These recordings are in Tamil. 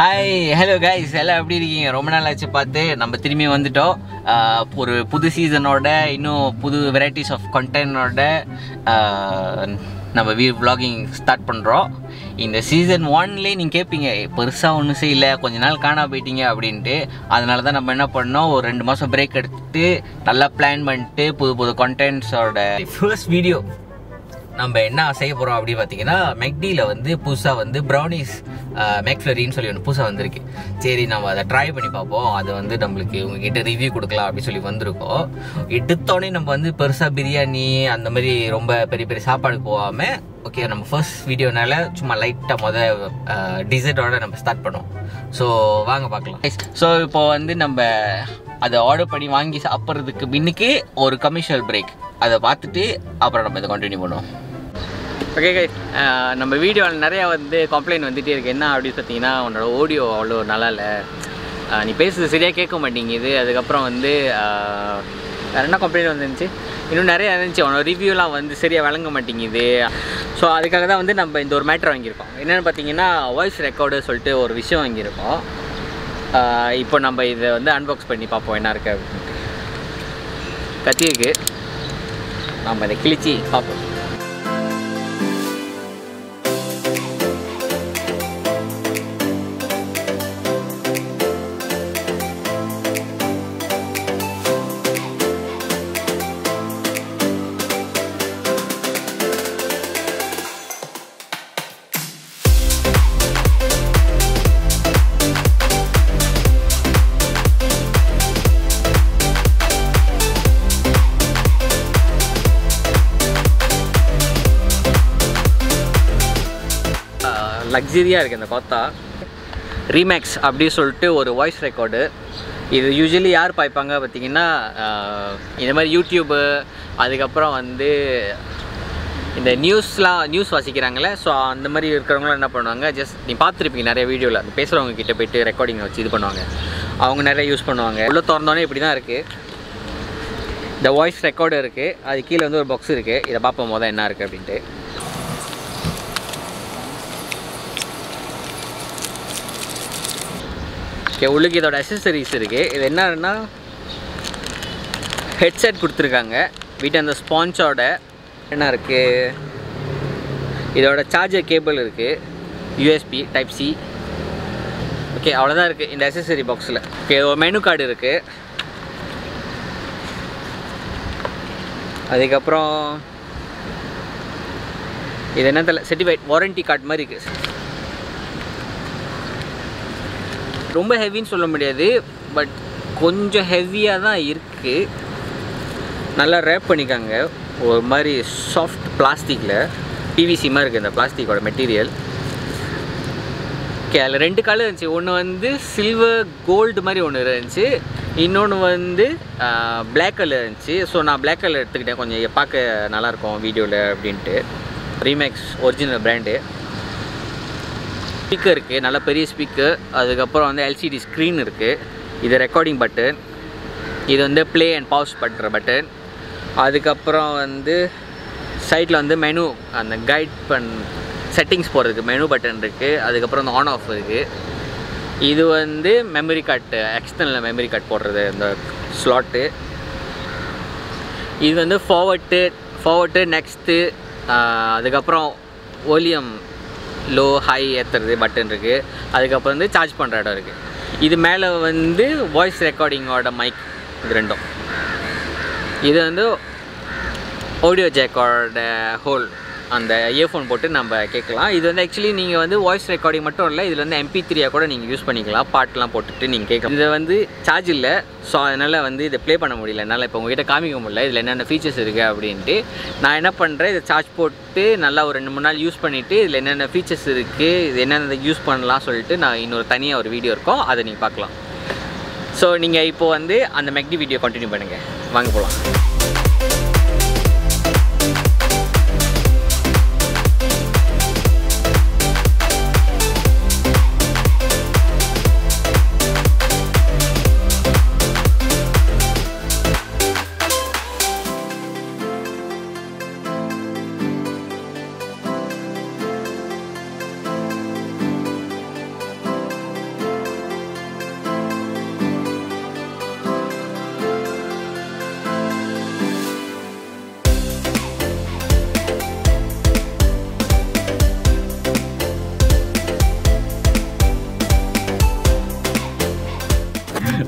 ஹாய் ஹலோ கைஸ் எல்லாம் எப்படி இருக்கீங்க ரொம்ப நாள் ஆச்சு பார்த்து நம்ம திரும்பி வந்துட்டோம் ஆஹ் ஒரு புது சீசனோட இன்னும் புது வெரைட்டிஸ் ஆஃப் கண்டென்ட்டோட நம்ம வீ vlogging ஸ்டார்ட் பண்ணுறோம் இந்த சீசன் ஒன்லேயே நீங்கள் கேட்பீங்க பெருசாக ஒன்றும் செய்யல கொஞ்ச நாள் காணா போயிட்டீங்க அப்படின்ட்டு அதனால தான் நம்ம என்ன பண்ணோம் ஒரு ரெண்டு மாதம் பிரேக் எடுத்துட்டு நல்லா பிளான் பண்ணிட்டு புது புது கண்டென்ட்ஸோட ஃபர்ஸ்ட் வீடியோ நம்ம என்ன செய்ய போகிறோம் அப்படின்னு பார்த்தீங்கன்னா மெக்டியில் வந்து புதுசாக வந்து ப்ரௌனிஸ் மெக்ஃப்ளரின்னு சொல்லி ஒன்று புதுசாக வந்திருக்கு சரி நம்ம அதை ட்ரை பண்ணி பார்ப்போம் அது வந்து நம்மளுக்கு உங்ககிட்ட ரிவ்யூ கொடுக்கலாம் அப்படின்னு சொல்லி வந்திருக்கோம் எடுத்தோடனே நம்ம வந்து பெருசாக பிரியாணி அந்த மாதிரி ரொம்ப பெரிய பெரிய சாப்பாடுக்கு போகாமல் ஓகே நம்ம ஃபர்ஸ்ட் வீடியோனால சும்மா லைட்டாக முத டிசர்ட்டோட நம்ம ஸ்டார்ட் பண்ணுவோம் ஸோ வாங்க பார்க்கலாம் ஸோ இப்போ வந்து நம்ம அதை ஆர்டர் பண்ணி வாங்கி சாப்பிட்றதுக்கு பின்னுக்கு ஒரு கமர்ஷியல் பிரேக் அதை பார்த்துட்டு அப்புறம் நம்ம இதை கண்டினியூ பண்ணுவோம் ஓகே கை நம்ம வீடியோவில் நிறையா வந்து கம்ப்ளைண்ட் வந்துகிட்டே இருக்கு என்ன அப்படின்னு பார்த்தீங்கன்னா உன்னோட ஆடியோ அவ்வளோ நல்லா இல்லை ஆஹ் நீ பேசுறது சரியாக கேட்க மாட்டேங்குது அதுக்கப்புறம் வந்து ஆஹ் வேற என்ன கம்ப்ளைண்ட் வந்துருந்துச்சு இன்னும் நிறைய இருந்துச்சு உன்னோட ரிவ்யூலாம் வந்து சரியாக வழங்க மாட்டேங்குது ஸோ அதுக்காக தான் வந்து நம்ம இந்த ஒரு மேட்ரு வாங்கியிருக்கோம் என்னென்னு பார்த்தீங்கன்னா வாய்ஸ் ரெக்கார்டு சொல்லிட்டு ஒரு விஷயம் வாங்கியிருக்கோம் ஆஹ் இப்போ நம்ம இதை வந்து அன்பாக்ஸ் பண்ணி பார்ப்போம் என்ன இருக்கு அப்படின்ட்டு கத்தி இருக்கு நம்ம இதை கிழிச்சு பார்ப்போம் லக்ஸரியாக இருக்குது இந்த கொத்தா ரீமேக்ஸ் அப்படி சொல்லிட்டு ஒரு வாய்ஸ் ரெக்கார்டு இது யூஸ்வலி யார் பாய்ப்பாங்க பார்த்தீங்கன்னா ஆஹ், இந்த மாதிரி யூடியூபு அதுக்கப்புறம் வந்து இந்த நியூஸ்லாம் நியூஸ் வாசிக்கிறாங்களே ஸோ அந்த மாதிரி இருக்கிறவங்களாம் என்ன பண்ணுவாங்க ஜஸ்ட் நீ பார்த்துருப்பீங்க நிறைய வீடியோவில் அந்த பேசுகிறவங்க கிட்ட போயிட்டு ரெக்கார்டிங் வச்சு இது பண்ணுவாங்க அவங்க நிறைய யூஸ் பண்ணுவாங்க உள்ள திறந்தோன்னே இப்படி தான் இருக்குது இந்த வாய்ஸ் ரெக்கார்டு இருக்குது அது கீழே வந்து ஒரு பாக்ஸ் இருக்குது இதை பார்ப்போம் மொதல் என்ன இருக்குது அப்படின்ட்டு ஓகே உள்ளுக்கு இதோட அசசரிஸ் இருக்குது இது என்னன்னா ஹெட்செட் கொடுத்துருக்காங்க வீட்டு அந்த ஸ்பான்ச்சோட என்ன இருக்குது இதோட சார்ஜர் கேபிள் இருக்குது யூஎஸ்பி டைப் சி ஓகே அவ்வளோதான் இருக்குது இந்த அசசரி பாக்ஸில் ஓகே ஒரு மெனு கார்டு இருக்குது அதுக்கப்புறம் இது என்ன தெரியல சர்டிஃபைட் வாரண்டி கார்டு மாதிரி இருக்குது ரொம்ப ஹெவின்னு சொல்ல முடியாது பட் கொஞ்சம் ஹெவியாக தான் இருக்குது நல்லா ரேப் பண்ணிக்காங்க ஒரு மாதிரி சாஃப்ட் பிளாஸ்டிக்கில் பிவிசி மாதிரி இருக்குது இந்த பிளாஸ்டிக்கோட மெட்டீரியல் ஓகே அதில் ரெண்டு கலர் இருந்துச்சு ஒன்று வந்து சில்வர் கோல்டு மாதிரி ஒன்று இருந்துச்சு இன்னொன்று வந்து பிளாக் கலர் இருந்துச்சு ஸோ நான் பிளாக் கலர் எடுத்துக்கிட்டேன் கொஞ்சம் பார்க்க நல்லாயிருக்கும் வீடியோவில் அப்படின்ட்டு ரீமேக்ஸ் ஒரிஜினல் பிராண்டு ஸ்பீக்கர் இருக்குது நல்ல பெரிய ஸ்பீக்கர் அதுக்கப்புறம் வந்து எல்சிடி ஸ்க்ரீன் இருக்குது இது ரெக்கார்டிங் பட்டன் இது வந்து ப்ளே அண்ட் பாஸ் பண்ணுற பட்டன் அதுக்கப்புறம் வந்து சைடில் வந்து மெனு அந்த கைட் பண் செட்டிங்ஸ் போகிறதுக்கு மெனு பட்டன் இருக்குது அதுக்கப்புறம் வந்து ஆன் ஆஃப் இருக்குது இது வந்து memory card external memory card போடுறது இந்த ஸ்லாட்டு இது வந்து ஃபார்வர்ட்டு ஃபார்வர்ட்டு நெக்ஸ்ட்டு அதுக்கப்புறம் ஓலியம் லோ ஹை ஏற்றுறது பட்டன் இருக்குது அதுக்கப்புறம் வந்து சார்ஜ் பண்ணுற இடம் இருக்குது இது மேலே வந்து வாய்ஸ் ரெக்கார்டிங்கோட மைக் இது ரெண்டும் இது வந்து ஆடியோ ஜேக்கோட ஹோல் அந்த இயர்ஃபோன் போட்டு நம்ம கேட்கலாம் இது வந்து ஆக்சுவலி நீங்கள் வந்து வாய்ஸ் ரெக்கார்டிங் மட்டும் இல்லை இதில் வந்து எம்பி த்ரீயாக கூட நீங்கள் யூஸ் பண்ணிக்கலாம் பாட்டெலாம் போட்டுட்டு நீங்கள் கேட்கலாம் இது வந்து சார்ஜ் இல்லை ஸோ அதனால் வந்து இதை ப்ளே பண்ண முடியல என்னால் இப்போ உங்ககிட்ட காமிக்க முடியல இதில் என்னென்ன ஃபீச்சர்ஸ் இருக்குது அப்படின்ட்டு நான் என்ன பண்ணுறேன் இதை சார்ஜ் போட்டு நல்லா ஒரு ரெண்டு மூணு நாள் யூஸ் பண்ணிவிட்டு இதில் என்னென்ன ஃபீச்சர்ஸ் இருக்குது இது என்னென்ன யூஸ் பண்ணலாம் சொல்லிட்டு நான் இன்னொரு தனியாக ஒரு வீடியோ இருக்கும் அதை நீங்கள் பார்க்கலாம் ஸோ நீங்கள் இப்போ வந்து அந்த மெக்டி வீடியோ கண்டினியூ பண்ணுங்கள் வாங்க போகலாம்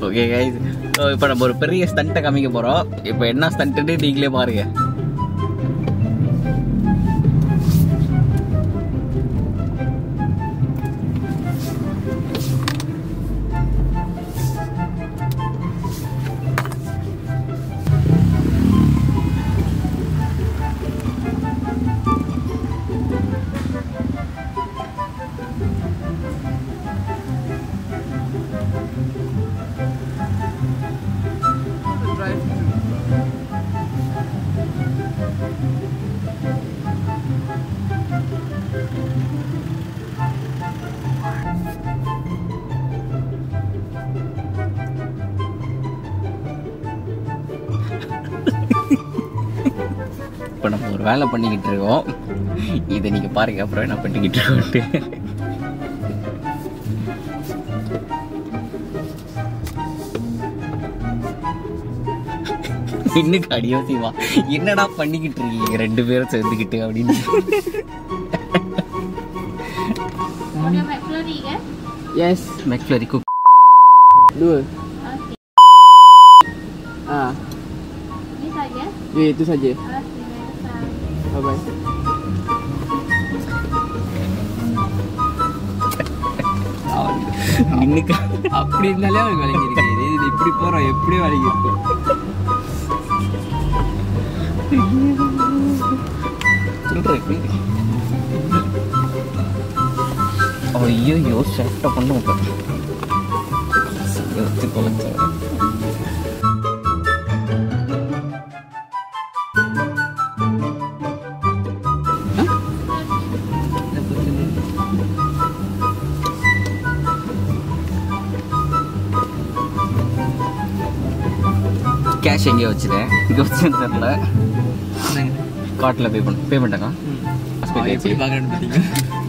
ஓகே கைஸ் ஸோ இப்போ நம்ம ஒரு பெரிய ஸ்டண்ட்டை காமிக்க போகிறோம் இப்போ என்ன ஸ்டண்ட்டுன்னு நீங்களே பாருங்க இப்போ நம்ம ஒரு வேலை பண்ணிக்கிட்டு இருக்கோம் இதை நீங்கள் பாருங்க அப்புறம் என்ன பண்ணிக்கிட்டு இருக்கோன்ட்டு இன்னும் அடியோசிவா என்னடா பண்ணிக்கிட்டு இருக்கீங்க ரெண்டு பேரும் சேர்ந்துக்கிட்டு அப்படின்னு Order McFlurry ke? Yes, McFlurry குக் dua. Okey. Ah, Ni saja. ya itu saja. Ah, terima kasih. Bye bye. இன்னைக்கு அப்படி இருந்தாலே அவனுக்கு வழங்கி இருக்கு இது இப்படி போறோம் எப்படி வழங்கி இருக்கும் ஐயோ ஷர்ட்டை பண்ண உட்காந்து எடுத்து தொலைச்சேன் கேஷ் எங்கேயோ வச்சுட்டேன் இங்கே வச்சு தெரில கார்ட்டில் பே பண்ண பே பண்ணிட்டேங்க எப்படி பாக்குறேன்னு பாத்தீங்க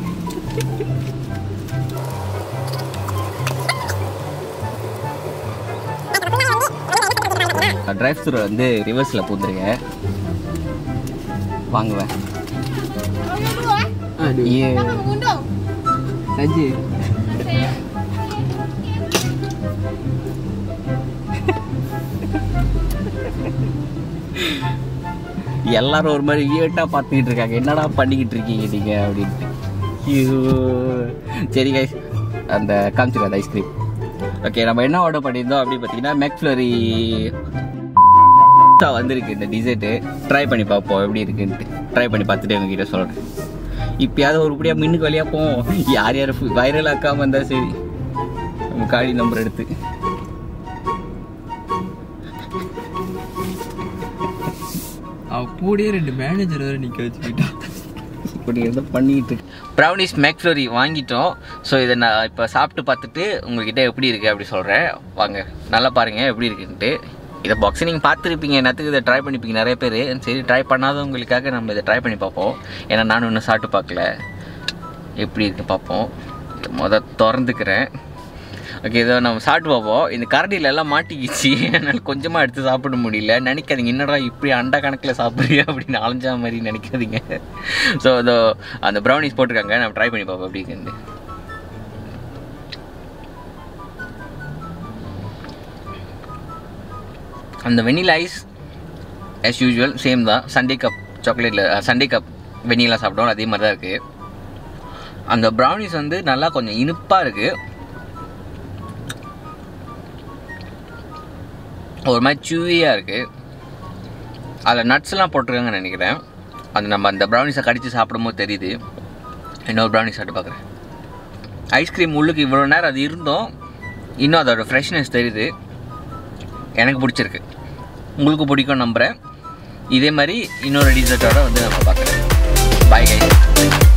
டிரைவ் த்ரூ வந்து ரிவர்ஸில் பூந்துருங்க வாங்குவேன் Order dua eh. Aduh, Iya. Siapa mengundang? saja. Saya. எல்லாரும் ஒரு மாதிரி வியட்டா பார்த்துக்கிட்டு இருக்காங்க என்னடா பண்ணிக்கிட்டு இருக்கீங்க நீங்க அப்படின்ட்டு ஐயோ சரி கைஸ் அந்த காமிச்சிடாது ஐஸ்கிரீம் ஓகே நம்ம என்ன ஆர்டர் பண்ணியிருந்தோம் அப்படின்னு பார்த்தீங்கன்னா மெக்ஃப்ளரி வந்திருக்கு இந்த டிசர்ட்டு ட்ரை பண்ணி பார்ப்போம் எப்படி இருக்குன்ட்டு ட்ரை பண்ணி பார்த்துட்டு உங்ககிட்ட சொல்கிறேன் இப்பயாவது ஒரு படியா மின்னுக்கு வழியா போவோம் யார் யார் வைரல் ஆக்காம இருந்தா சரி நம்ம காடி நம்பர் எடுத்து அப்படியே ரெண்டு மேனேஜர் வேற நிக்க வச்சுக்கிட்டா இப்படி எதோ பண்ணிக்கிட்டு ப்ரௌனிஸ் மேக்ஃப்ளோரி வாங்கிட்டோம் ஸோ இதை நான் இப்போ சாப்பிட்டு பார்த்துட்டு உங்ககிட்ட எப்படி இருக்குது அப்படி சொல்கிறேன் வாங்க நல்லா பாருங்கள் எப்படி இருக்குன்ட்டு இதை பாக்ஸை நீங்கள் பார்த்துருப்பீங்க என்னத்துக்கு இதை ட்ரை பண்ணிப்பீங்க நிறைய பேர் சரி ட்ரை பண்ணாதவங்களுக்காக நம்ம இதை ட்ரை பண்ணி பார்ப்போம் ஏன்னா நானும் இன்னும் சாப்பிட்டு பார்க்கல எப்படி இருக்கு பார்ப்போம் முத திறந்துக்கிறேன் ஓகே இதை நம்ம சாப்பிட்டு பார்ப்போம் இந்த கரண்டியில் எல்லாம் மாட்டிக்கிச்சு என்னால் கொஞ்சமாக எடுத்து சாப்பிட முடியல நினைக்காதீங்க என்னடா இப்படி அண்டா கணக்கில் சாப்பிட்றியா அப்படின்னு அலைஞ்சா மாதிரி நினைக்காதீங்க ஸோ இதோ அந்த ப்ரௌனிஸ் போட்டிருக்காங்க நம்ம ட்ரை பண்ணி பார்ப்போம் அப்படிங்கிறது அந்த vanilla ice as usual same தான் சண்டே கப் சாக்லேட்டில் சண்டே கப் வெனிலா சாப்பிட்டோம் அதே மாதிரி தான் இருக்குது அந்த ப்ரௌனிஸ் வந்து நல்லா கொஞ்சம் இனிப்பாக இருக்குது ஒரு மாதிரி சூவியாக இருக்குது அதில் நட்ஸ்லாம் போட்டிருக்காங்கன்னு நினைக்கிறேன் அது நம்ம அந்த ப்ரௌனிஸை கடித்து சாப்பிடும்போது தெரியுது இன்னொரு ப்ரௌனிஸ் சாப்பிட்டு பார்க்குறேன் ஐஸ்கிரீம் உள்ளுக்கு இவ்வளோ நேரம் அது இருந்தோம் இன்னும் அதோட ஃப்ரெஷ்னஸ் தெரியுது எனக்கு பிடிச்சிருக்கு உங்களுக்கு பிடிக்கும் நம்புகிறேன் இதே மாதிரி இன்னொரு டிசர்ட்டோட வந்து நம்ம பார்க்குறேன் பாய் கை